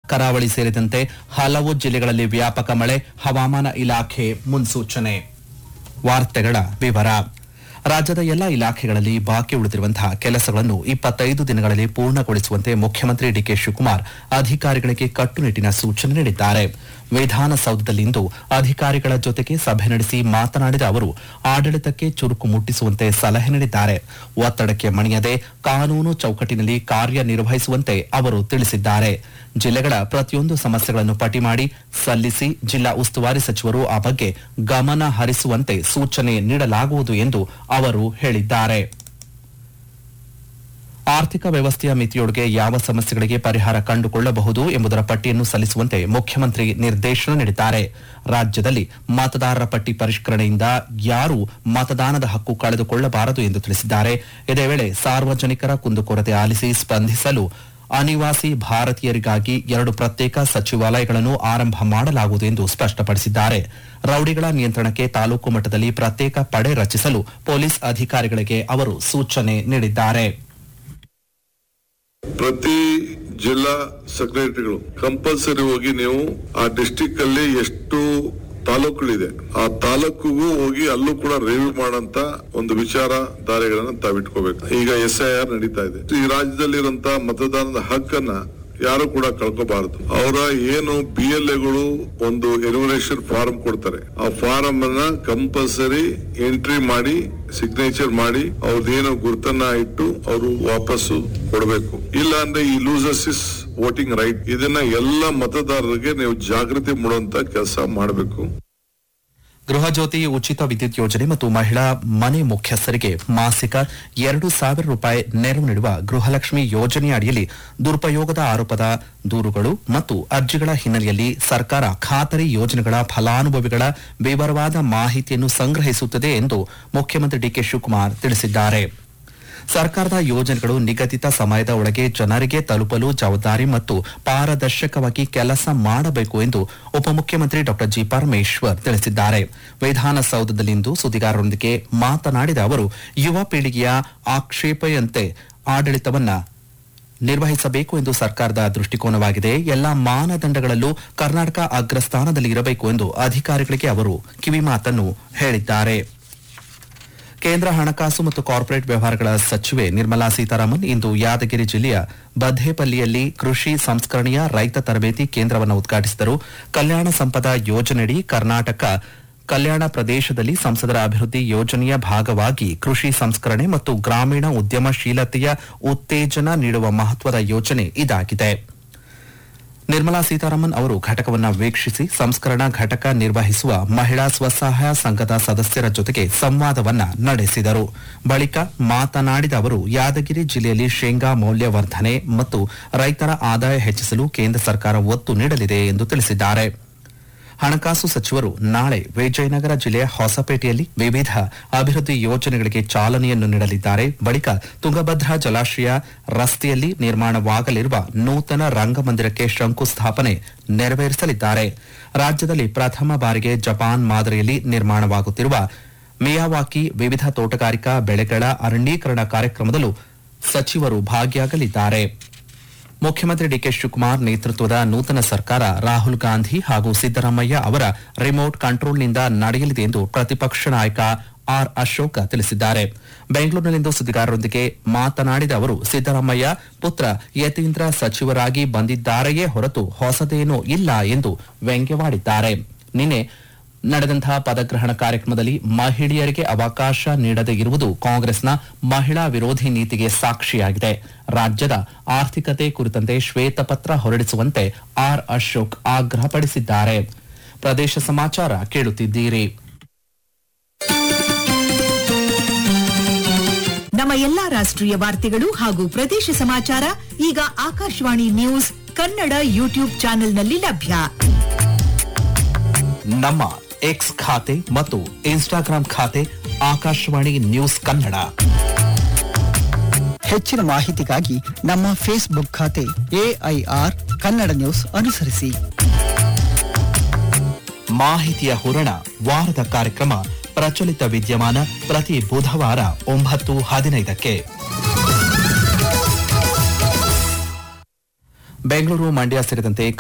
ಕರಾವಳಿ ಸೇರಿದಂತೆ ಹಲವು ಜಿಲ್ಲೆಗಳಲ್ಲಿ ವ್ಯಾಪಕ ಮಳೆ ಹವಾಮಾನ ಇಲಾಖೆ ಮುನ್ಸೂಚನೆ ವಾರ್ತೆಗಳ ವಿವರ ರಾಜ್ಯದ ಎಲ್ಲ ಇಲಾಖೆಗಳಲ್ಲಿ ಬಾಕಿ ಉಳಿದಿರುವಂತಹ ಕೆಲಸಗಳನ್ನು ಇಪ್ಪತ್ತೈದು ದಿನಗಳಲ್ಲಿ ಪೂರ್ಣಗೊಳಿಸುವಂತೆ ಮುಖ್ಯಮಂತ್ರಿ ಡಿಕೆ ಶಿವಕುಮಾರ್ ಅಧಿಕಾರಿಗಳಿಗೆ ಕಟ್ಟುನಿಟ್ಟಿನ ಸೂಚನೆ ನೀಡಿದ್ದಾರೆ ವಿಧಾನಸೌಧದಲ್ಲಿಂದು ಅಧಿಕಾರಿಗಳ ಜೊತೆಗೆ ಸಭೆ ನಡೆಸಿ ಮಾತನಾಡಿದ ಅವರು ಆಡಳಿತಕ್ಕೆ ಚುರುಕು ಮುಟ್ಟಿಸುವಂತೆ ಸಲಹೆ ನೀಡಿದ್ದಾರೆ ಒತ್ತಡಕ್ಕೆ ಮಣಿಯದೆ ಕಾನೂನು ಚೌಕಟ್ಟಿನಲ್ಲಿ ಕಾರ್ಯನಿರ್ವಹಿಸುವಂತೆ ಅವರು ತಿಳಿಸಿದ್ದಾರೆ ಜಿಲ್ಲೆಗಳ ಪ್ರತಿಯೊಂದು ಸಮಸ್ಯೆಗಳನ್ನು ಪಟ್ಟಿ ಮಾಡಿ ಸಲ್ಲಿಸಿ ಜಿಲ್ಲಾ ಉಸ್ತುವಾರಿ ಸಚಿವರು ಆ ಬಗ್ಗೆ ಗಮನ ಹರಿಸುವಂತೆ ಸೂಚನೆ ನೀಡಲಾಗುವುದು ಎಂದು ಅವರು ಹೇಳಿದ್ದಾರೆ ಆರ್ಥಿಕ ವ್ಯವಸ್ಥೆಯ ಮಿತಿಯೊಳಗೆ ಯಾವ ಸಮಸ್ಯೆಗಳಿಗೆ ಪರಿಹಾರ ಕಂಡುಕೊಳ್ಳಬಹುದು ಎಂಬುದರ ಪಟ್ಟಿಯನ್ನು ಸಲ್ಲಿಸುವಂತೆ ಮುಖ್ಯಮಂತ್ರಿ ನಿರ್ದೇಶನ ನೀಡಿದ್ದಾರೆ ರಾಜ್ಯದಲ್ಲಿ ಮತದಾರರ ಪಟ್ಟಿ ಪರಿಷ್ಕರಣೆಯಿಂದ ಯಾರೂ ಮತದಾನದ ಹಕ್ಕು ಕಳೆದುಕೊಳ್ಳಬಾರದು ಎಂದು ತಿಳಿಸಿದ್ದಾರೆ ಇದೇ ವೇಳೆ ಸಾರ್ವಜನಿಕರ ಕುಂದುಕೊರತೆ ಆಲಿಸಿ ಸ್ಪಂದಿಸಲು ಅನಿವಾಸಿ ಭಾರತೀಯರಿಗಾಗಿ ಎರಡು ಪ್ರತ್ಯೇಕ ಸಚಿವಾಲಯಗಳನ್ನು ಆರಂಭ ಮಾಡಲಾಗುವುದು ಎಂದು ಸ್ಪಷ್ಟಪಡಿಸಿದ್ದಾರೆ ರೌಡಿಗಳ ನಿಯಂತ್ರಣಕ್ಕೆ ತಾಲೂಕು ಮಟ್ಟದಲ್ಲಿ ಪ್ರತ್ಯೇಕ ಪಡೆ ರಚಿಸಲು ಪೊಲೀಸ್ ಅಧಿಕಾರಿಗಳಿಗೆ ಅವರು ಸೂಚನೆ ನೀಡಿದ್ದಾರೆ ಪ್ರತಿ ಜಿಲ್ಲಾ ಸೆಕ್ರೆಟರಿಗಳು ಕಂಪಲ್ಸರಿ ಹೋಗಿ ನೀವು ಆ ಡಿಸ್ಟಿಕ್ ಅಲ್ಲಿ ಎಷ್ಟು ತಾಲೂಕುಗಳಿದೆ ಆ ತಾಲೂಕಿಗೂ ಹೋಗಿ ಅಲ್ಲೂ ಕೂಡ ರಿವ್ಯೂ ಮಾಡಂತ ಒಂದು ವಿಚಾರ ದಾರಿಗಳನ್ನ ತಾವಿಟ್ಕೋಬೇಕು ಈಗ ಎಸ್ ಐ ಆರ್ ನಡೀತಾ ಇದೆ ಈ ರಾಜ್ಯದಲ್ಲಿರುವಂತ ಮತದಾನದ ಹಕ್ಕನ್ನ ಯಾರು ಕೂಡ ಕಳ್ಕೋಬಾರದು ಅವರ ಏನು ಬಿ ಎಲ್ ಎಗಳು ಒಂದು ಎನ್ಯುಮರೇಷನ್ ಫಾರ್ಮ್ ಕೊಡ್ತಾರೆ ಆ ಫಾರಂ ಅನ್ನ ಕಂಪಲ್ಸರಿ ಎಂಟ್ರಿ ಮಾಡಿ ಸಿಗ್ನೇಚರ್ ಮಾಡಿ ಅವ್ರದ್ದೇನು ಗುರುತನ್ನ ಇಟ್ಟು ಅವರು ವಾಪಸ್ಸು ಕೊಡಬೇಕು ಇಲ್ಲ ಅಂದ್ರೆ ಈ ಲೂಸಸ್ ಇಸ್ ವೋಟಿಂಗ್ ರೈಟ್ ಇದನ್ನ ಎಲ್ಲ ಮತದಾರರಿಗೆ ನೀವು ಜಾಗೃತಿ ಮೂಡುವಂತ ಕೆಲಸ ಮಾಡಬೇಕು ಗೃಹ ಜ್ಯೋತಿ ಉಚಿತ ವಿದ್ಯುತ್ ಯೋಜನೆ ಮತ್ತು ಮಹಿಳಾ ಮನೆ ಮುಖ್ಯಸ್ಥರಿಗೆ ಮಾಸಿಕ ಎರಡು ಸಾವಿರ ರೂಪಾಯಿ ನೆರವು ನೀಡುವ ಗೃಹಲಕ್ಷ್ಮಿ ಯೋಜನೆಯ ಅಡಿಯಲ್ಲಿ ದುರುಪಯೋಗದ ಆರೋಪದ ದೂರುಗಳು ಮತ್ತು ಅರ್ಜಿಗಳ ಹಿನ್ನೆಲೆಯಲ್ಲಿ ಸರ್ಕಾರ ಖಾತರಿ ಯೋಜನೆಗಳ ಫಲಾನುಭವಿಗಳ ವಿವರವಾದ ಮಾಹಿತಿಯನ್ನು ಸಂಗ್ರಹಿಸುತ್ತದೆ ಎಂದು ಮುಖ್ಯಮಂತ್ರಿ ಡಿಕೆ ಶಿವಕುಮಾರ್ ತಿಳಿಸಿದ್ದಾರೆ ಸರ್ಕಾರದ ಯೋಜನೆಗಳು ನಿಗದಿತ ಸಮಯದ ಒಳಗೆ ಜನರಿಗೆ ತಲುಪಲು ಜವಾಬ್ದಾರಿ ಮತ್ತು ಪಾರದರ್ಶಕವಾಗಿ ಕೆಲಸ ಮಾಡಬೇಕು ಎಂದು ಉಪಮುಖ್ಯಮಂತ್ರಿ ಡಾ ಜಿ ಪರಮೇಶ್ವರ್ ತಿಳಿಸಿದ್ದಾರೆ ವಿಧಾನಸೌಧದಲ್ಲಿಂದು ಸುದ್ದಿಗಾರರೊಂದಿಗೆ ಮಾತನಾಡಿದ ಅವರು ಯುವ ಪೀಳಿಗೆಯ ಆಕ್ಷೇಪೆಯಂತೆ ಆಡಳಿತವನ್ನ ನಿರ್ವಹಿಸಬೇಕು ಎಂದು ಸರ್ಕಾರದ ದೃಷ್ಟಿಕೋನವಾಗಿದೆ ಎಲ್ಲಾ ಮಾನದಂಡಗಳಲ್ಲೂ ಕರ್ನಾಟಕ ಅಗ್ರಸ್ಥಾನದಲ್ಲಿ ಇರಬೇಕು ಎಂದು ಅಧಿಕಾರಿಗಳಿಗೆ ಅವರು ಕಿವಿಮಾತನ್ನು ಹೇಳಿದ್ದಾರೆ ಕೇಂದ್ರ ಹಣಕಾಸು ಮತ್ತು ಕಾರ್ಪೊರೇಟ್ ವ್ಯವಹಾರಗಳ ಸಚಿವೆ ನಿರ್ಮಲಾ ಸೀತಾರಾಮನ್ ಇಂದು ಯಾದಗಿರಿ ಜಿಲ್ಲೆಯ ಬದ್ದೇಪಲ್ಲಿಯಲ್ಲಿ ಕೃಷಿ ಸಂಸ್ಕರಣೆಯ ರೈತ ತರಬೇತಿ ಕೇಂದ್ರವನ್ನು ಉದ್ಘಾಟಿಸಿದರು ಕಲ್ಯಾಣ ಸಂಪದ ಯೋಜನೆಯಡಿ ಕರ್ನಾಟಕ ಕಲ್ಯಾಣ ಪ್ರದೇಶದಲ್ಲಿ ಸಂಸದರ ಅಭಿವೃದ್ಧಿ ಯೋಜನೆಯ ಭಾಗವಾಗಿ ಕೃಷಿ ಸಂಸ್ಕರಣೆ ಮತ್ತು ಗ್ರಾಮೀಣ ಉದ್ಯಮಶೀಲತೆಯ ಉತ್ತೇಜನ ನೀಡುವ ಮಹತ್ವದ ಯೋಜನೆ ಇದಾಗಿದೆ ನಿರ್ಮಲಾ ಸೀತಾರಾಮನ್ ಅವರು ಘಟಕವನ್ನು ವೀಕ್ಷಿಸಿ ಸಂಸ್ಕರಣಾ ಘಟಕ ನಿರ್ವಹಿಸುವ ಮಹಿಳಾ ಸ್ವಸಹಾಯ ಸಂಘದ ಸದಸ್ಯರ ಜೊತೆಗೆ ಸಂವಾದವನ್ನ ನಡೆಸಿದರು ಬಳಿಕ ಮಾತನಾಡಿದ ಅವರು ಯಾದಗಿರಿ ಜಿಲ್ಲೆಯಲ್ಲಿ ಶೇಂಗಾ ಮೌಲ್ಯವರ್ಧನೆ ಮತ್ತು ರೈತರ ಆದಾಯ ಹೆಚ್ಚಿಸಲು ಕೇಂದ್ರ ಸರ್ಕಾರ ಒತ್ತು ನೀಡಲಿದೆ ಎಂದು ತಿಳಿಸಿದ್ದಾರೆ ಹಣಕಾಸು ಸಚಿವರು ನಾಳೆ ವಿಜಯನಗರ ಜಿಲ್ಲೆಯ ಹೊಸಪೇಟೆಯಲ್ಲಿ ವಿವಿಧ ಅಭಿವೃದ್ಧಿ ಯೋಜನೆಗಳಿಗೆ ಚಾಲನೆಯನ್ನು ನೀಡಲಿದ್ದಾರೆ ಬಳಿಕ ತುಂಗಭದ್ರಾ ಜಲಾಶಯ ರಸ್ತೆಯಲ್ಲಿ ನಿರ್ಮಾಣವಾಗಲಿರುವ ನೂತನ ರಂಗಮಂದಿರಕ್ಕೆ ಶಂಕುಸ್ಥಾಪನೆ ನೆರವೇರಿಸಲಿದ್ದಾರೆ ರಾಜ್ಯದಲ್ಲಿ ಪ್ರಥಮ ಬಾರಿಗೆ ಜಪಾನ್ ಮಾದರಿಯಲ್ಲಿ ನಿರ್ಮಾಣವಾಗುತ್ತಿರುವ ಮಿಯಾವಾಕಿ ವಿವಿಧ ತೋಟಗಾರಿಕಾ ಬೆಳೆಗಳ ಅರಣ್ಯೀಕರಣ ಕಾರ್ಯಕ್ರಮದಲ್ಲೂ ಸಚಿವರು ಭಾಗಿಯಾಗಲಿದ್ದಾರೆ ಮುಖ್ಯಮಂತ್ರಿ ಡಿಕೆ ಶಿವಕುಮಾರ್ ನೇತೃತ್ವದ ನೂತನ ಸರ್ಕಾರ ರಾಹುಲ್ ಗಾಂಧಿ ಹಾಗೂ ಸಿದ್ದರಾಮಯ್ಯ ಅವರ ರಿಮೋಟ್ ಕಂಟ್ರೋಲ್ನಿಂದ ನಡೆಯಲಿದೆ ಎಂದು ಪ್ರತಿಪಕ್ಷ ನಾಯಕ ಆರ್ ಅಶೋಕ ತಿಳಿಸಿದ್ದಾರೆ ಬೆಂಗಳೂರಿನಲ್ಲಿಂದು ಸುದ್ದಿಗಾರರೊಂದಿಗೆ ಮಾತನಾಡಿದ ಅವರು ಸಿದ್ದರಾಮಯ್ಯ ಪುತ್ರ ಯತೀಂದ್ರ ಸಚಿವರಾಗಿ ಬಂದಿದ್ದಾರೆಯೇ ಹೊರತು ಹೊಸದೇನೂ ಇಲ್ಲ ಎಂದು ವ್ಯಂಗ್ಯವಾಡಿದ್ದಾರೆ ನಿನ್ನೆ ನಡೆದಂತಹ ಪದಗ್ರಹಣ ಕಾರ್ಯಕ್ರಮದಲ್ಲಿ ಮಹಿಳೆಯರಿಗೆ ಅವಕಾಶ ನೀಡದೇ ಇರುವುದು ಕಾಂಗ್ರೆಸ್ನ ಮಹಿಳಾ ವಿರೋಧಿ ನೀತಿಗೆ ಸಾಕ್ಷಿಯಾಗಿದೆ ರಾಜ್ಯದ ಆರ್ಥಿಕತೆ ಕುರಿತಂತೆ ಶ್ವೇತಪತ್ರ ಹೊರಡಿಸುವಂತೆ ಆರ್ ಅಶೋಕ್ ಆಗ್ರಹಪಡಿಸಿದ್ದಾರೆ ಪ್ರದೇಶ ಸಮಾಚಾರ ಕೇಳುತ್ತಿದ್ದೀರಿ ನಮ್ಮ ಎಲ್ಲಾ ರಾಷ್ಟ್ರೀಯ ವಾರ್ತೆಗಳು ಹಾಗೂ ಪ್ರದೇಶ ಸಮಾಚಾರ ಈಗ ಆಕಾಶವಾಣಿ ನ್ಯೂಸ್ ಕನ್ನಡ ಯೂಟ್ಯೂಬ್ ಚಾನೆಲ್ನಲ್ಲಿ ಲಭ್ಯ ನಮ್ಮ ಎಕ್ಸ್ ಖಾತೆ ಮತ್ತು ಇನ್ಸ್ಟಾಗ್ರಾಂ ಖಾತೆ ಆಕಾಶವಾಣಿ ನ್ಯೂಸ್ ಕನ್ನಡ ಹೆಚ್ಚಿನ ಮಾಹಿತಿಗಾಗಿ ನಮ್ಮ ಫೇಸ್ಬುಕ್ ಖಾತೆ ಎಐಆರ್ ಕನ್ನಡ ನ್ಯೂಸ್ ಅನುಸರಿಸಿ ಮಾಹಿತಿಯ ಹೂರಣ ವಾರದ ಕಾರ್ಯಕ್ರಮ ಪ್ರಚಲಿತ ವಿದ್ಯಮಾನ ಪ್ರತಿ ಬುಧವಾರ ಒಂಬತ್ತು ಹದಿನೈದಕ್ಕೆ ಬೆಂಗಳೂರು ಮಂಡ್ಯ ಸೇರಿದಂತೆ